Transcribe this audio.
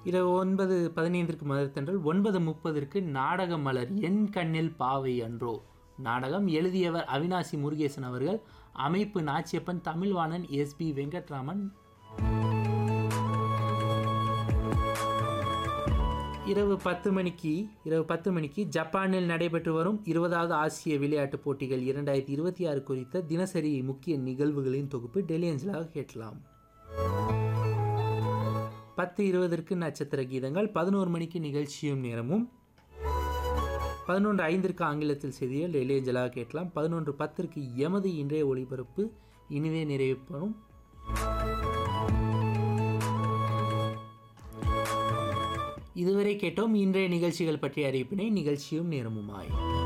இரவு ஒன்பது பதினைந்திற்கு மதுரத்தன்றல் ஒன்பது முப்பதற்கு நாடக மலர் என் கண்ணில் பாவை அன்றோ நாடகம் எழுதியவர் அவினாசி முருகேசன் அவர்கள் அமைப்பு நாச்சியப்பன் தமிழ்வாணன் எஸ்பி வெங்கட்ராமன் இரவு பத்து மணிக்கு இரவு பத்து மணிக்கு ஜப்பானில் நடைபெற்று வரும் இருபதாவது ஆசிய விளையாட்டுப் போட்டிகள் இரண்டாயிரத்தி இருபத்தி ஆறு குறித்த தினசரி முக்கிய நிகழ்வுகளின் தொகுப்பு டெல்லி அஞ்சலாக கேட்கலாம் பத்து இருபதற்கு நட்சத்திர கீதங்கள் பதினோரு மணிக்கு நிகழ்ச்சியும் நேரமும் பதினொன்று ஐந்திற்கு ஆங்கிலத்தில் செய்திகள் டெல்லி அஞ்சலாக கேட்கலாம் பதினொன்று பத்திற்கு எமது இன்றைய ஒளிபரப்பு இனிதே நிறைவு பெறும் இதுவரை கேட்டோம் இன்றைய நிகழ்ச்சிகள் பற்றிய அறிவிப்பினை நிகழ்ச்சியும் நேரமுமாய்